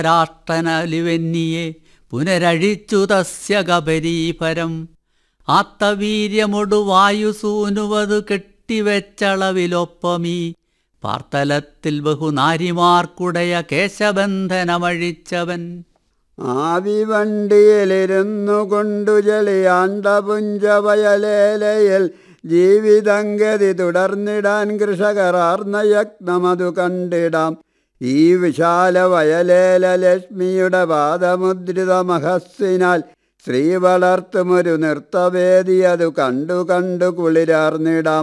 രാഷ്ട്രനലിവെന്നിയെ പുനരഴിച്ചു തസ്യ കപരീപരം ആത്തവീര്യമൊടു വായുസൂനുവതു കെട്ടിവെച്ചളവിലൊപ്പമീ പാർത്തലത്തിൽ ബഹുനാരിമാർക്കുടയ കേശബന്ധനമഴിച്ചവൻ ആവിവണ്ടിയിലിരുന്നു കൊണ്ടു ചെളിയാണ്ട പുഞ്ചവയലേലയിൽ ജീവിതംഗതി തുടർന്നിടാൻ കൃഷകരാർന്ന യജ്ഞമതു കണ്ടിടാം ഈ വിശാല വയലേല ലക്ഷ്മിയുടെ പാദമുദ്രിത മഹസ്സിനാൽ സ്ത്രീ വളർത്തുമൊരു നൃത്തവേദി അതു കണ്ടു കണ്ടു കുളിരാർന്നിടാം